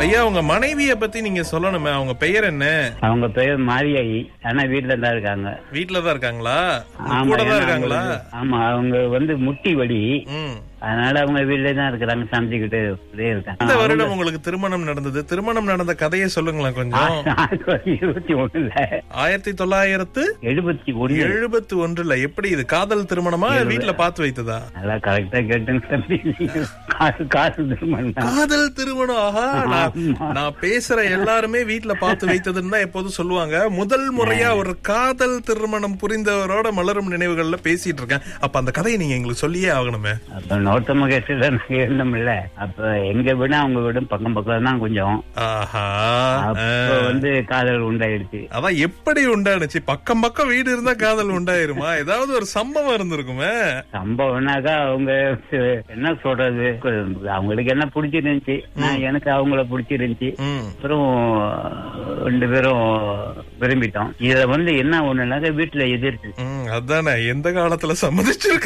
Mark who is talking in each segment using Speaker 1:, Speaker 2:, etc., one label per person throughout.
Speaker 1: ஐயா உங்க மனைவிய பத்தி நீங்க சொல்லணுமே அவங்க பெயர் என்ன
Speaker 2: அவங்க பேர் மாரியாயி ஆனா வீட்டுல தான் இருக்காங்க
Speaker 1: வீட்ல தான் இருக்காங்களா
Speaker 2: ஆமா,
Speaker 1: கூட தான்
Speaker 2: ஏன்னா
Speaker 1: இருக்காங்களா
Speaker 2: அவங்க- ஆமா அவங்க வந்து முட்டி வலி
Speaker 1: ம்
Speaker 2: அதனால அவங்க வீட்டுல தான் இருக்கிறாங்க சமைச்சுக்கிட்டு அப்படியே
Speaker 1: இந்த
Speaker 2: இருக்காங்க
Speaker 1: வருடம் உங்களுக்கு திருமணம் நடந்தது திருமணம் நடந்த கதையை சொல்லுங்களேன் கொஞ்சம்
Speaker 2: இருபத்தி ஒண்ணுல
Speaker 1: ஆயிரத்தி தொள்ளாயிரத்து
Speaker 2: எழுபத்தி ஒண்ணு
Speaker 1: எழுபத்தி ஒன்றுல எப்படி இது காதல் திருமணமா வீட்ல பார்த்து வைத்ததா
Speaker 2: நல்லா கரெக்டா கேட்டுங்க தம்பி காசு காசு திருமணம் தான்.
Speaker 1: காதல் திருமணம் ஆஹா நான்
Speaker 2: ஆமா.
Speaker 1: நான் பேசுற எல்லாருமே வீட்ல பார்த்து வைத்ததுன்னு தான் எப்போதும் சொல்லுவாங்க முதல் முறையா ஒரு காதல் திருமணம் புரிந்தவரோட மலரும் நினைவுகள்ல பேசிட்டு இருக்கேன் அப்ப அந்த கதையை நீங்க எங்களுக்கு சொல்லியே ஆகணுமே
Speaker 2: அப்ப நோத்தம கேட்டுல நாங்க இருந்தோம்ல அப்ப எங்க வீடு அவங்க வீடும் பக்கம் பக்கம் தான் கொஞ்சம்
Speaker 1: ஆஹா
Speaker 2: அப்ப வந்து காதல் உண்டாயிடுச்சு
Speaker 1: அதான் எப்படி உண்டானுச்சு பக்கம் பக்கம் வீடு இருந்தா காதல் உண்டாயிருமா ஏதாவது ஒரு சம்பவம் இருந்திருக்குமே
Speaker 2: சம்பவம்னாக்கா அவங்க என்ன சொல்றது அவங்களுக்கு என்ன பிடிச்சிருந்துச்சு நான் எனக்கு அவங்கள பிடிச்சிருந்துச்சு
Speaker 1: ம்
Speaker 2: அப்புறம் ரெண்டு பேரும் விரும்பிட்டோம் இதுல வந்து என்ன ஒண்ணுனாக்கா வீட்டுல எதிர்த்து
Speaker 1: ம், அதானே எந்த காலத்துல சம்மதிச்சிருக்கு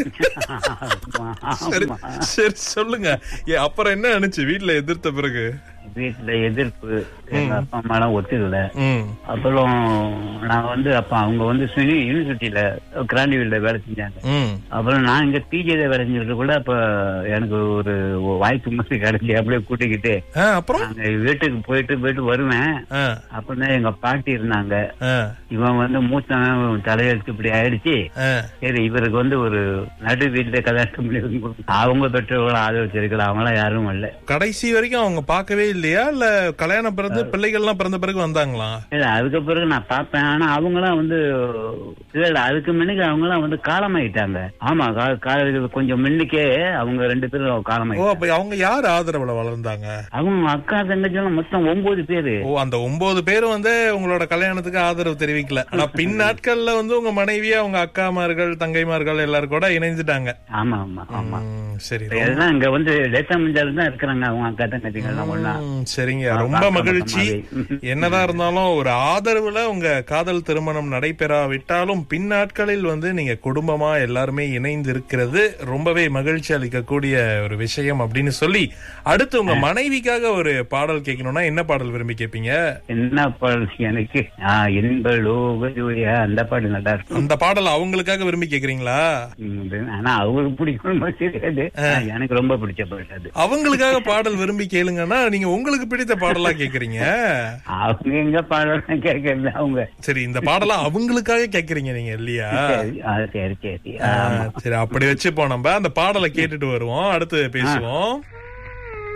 Speaker 1: சரி சரி சொல்லுங்க ஏ, அப்புறம் என்ன ஆனுச்சு வீட்ல எதிர்த்த பிறகு
Speaker 2: வீட்டுல எதிர்ப்பு எங்க அப்பா அம்மா எல்லாம் ஒத்துக்கல
Speaker 1: ம்
Speaker 2: அப்புறம் நான் வந்து அப்ப அவங்க வந்து யூனிவர்சிட்டியில கிராண்டிவில்ல வேலை செஞ்சாங்க
Speaker 1: ம்
Speaker 2: அப்புறம் நான் இங்க பிஜேல வேலை செஞ்சுட்டு கூட அப்ப எனக்கு ஒரு வாய்ப்பு மட்டும் கிடைச்சி அப்படியே கூட்டிக்கிட்டு
Speaker 1: ஆ, அப்புறம்
Speaker 2: நாங்க வீட்டுக்கு போயிட்டு போயிட்டு வருவேன்
Speaker 1: ஆ,
Speaker 2: அப்பதான் எங்க பாட்டி இருந்தாங்க
Speaker 1: ஆ,
Speaker 2: இவன் வந்து மூத்தவன் தலையெழுத்து இப்படி ஆயிடுச்சு
Speaker 1: ஆ.
Speaker 2: சரி இவருக்கு வந்து ஒரு நடு வீட்டுல கல்யாணம் பண்ணி வைக்க கொடுக்கணும். அவங்க பெற்றோர்களும் ஆதரவு அவங்க எல்லாம் யாரும் இல்ல
Speaker 1: கடைசி வரைக்கும் அவங்க பார்க்கவே இல்லையா இல்ல கல்யாணம் பிறந்து பிள்ளைகள்லாம் பிறந்த பிறகு வந்தாங்களா
Speaker 2: இல்ல அதுக்கு பிறகு நான் பார்ப்பேன் ஆனா அவங்க எல்லாம் வந்து இல்ல இல்ல அதுக்கு முன்னுக்கு அவங்க எல்லாம் வந்து காலமாயிட்டாங்க ஆமா கா- கா- கொஞ்சம் முன்னுக்கே அவங்க ரெண்டு பேரும்
Speaker 1: ஓ
Speaker 2: காலமாயிட்டாங்க
Speaker 1: அப்ப அவங்க யார் ஆதரவுல வளர்ந்தாங்க
Speaker 2: அவங்க அக்கா தங்கச்சி எல்லாம் மொத்தம் ஒன்பது பேரு
Speaker 1: ஓ அந்த ஒன்பது பேரும் வந்து உங்களோட கல்யாணத்துக்கு ஆதரவு தெரிவிக்கல ஆனா பின் நாட்கள்ல வந்து உங்க மனைவியா உங்க அக்காமார்கள் தங்கைமார்கள் எல்லாரும் கூட இணைஞ்சிட்டாங்க
Speaker 2: ஆமா ஆமா ஆமா
Speaker 1: ம், சரி
Speaker 2: எல்லாம் இங்க வந்து லேசா மஞ்சால தான் இருக்கிறாங்க அவங்க அக்கா தங்கச்சிங்க எல்லாம் ஒண்ணா
Speaker 1: ம், சரிங்க ரொம்ப
Speaker 2: பார்க்க
Speaker 1: மகிழ்ச்சி
Speaker 2: மாட்டோம்
Speaker 1: என்னதான் இருந்தாலும் ஒரு ஆதரவுல உங்க காதல் திருமணம் நடைபெறாவிட்டாலும் பின் நாட்களில் வந்து நீங்க குடும்பமா எல்லாருமே இணைந்து இருக்கிறது ரொம்பவே மகிழ்ச்சி அளிக்கக்கூடிய ஒரு விஷயம் அப்படின்னு சொல்லி அடுத்து உங்க மனைவிக்காக ஒரு பாடல் கேட்கணும்னா என்ன பாடல் விரும்பி கேட்பீங்க
Speaker 2: என்ன பாடல் எனக்கு ஆஹ் இன்ப லோக ஜோதியா அந்த பாட்டு நல்லா இருக்கும்
Speaker 1: அந்த பாடல் அவங்களுக்காக விரும்பி கேக்குறீங்களா
Speaker 2: ம், ஆனா அவங்களுக்கு பிடிக்கும் தெரியாது ஆனா எனக்கு ரொம்ப பிடிச்ச பாட்டு அது
Speaker 1: அவங்களுக்காக பாடல் விரும்பி கேளுங்கன்னா நீங்க உங்களுக்கு பிடித்த பாடலா கேக்குறீங்க
Speaker 2: அவங்க எங்க பாடலாம் கேட்கறது அவங்க
Speaker 1: சரி இந்த பாடலா அவங்களுக்காக கேக்குறீங்க நீங்க இல்லையா
Speaker 2: சரி, ஆ, சரி சரி
Speaker 1: ஆ, சரி அப்படி வச்சுப்போம் நம்ம அந்த பாடலை கேட்டுட்டு வருவோம் அடுத்து பேசுவோம்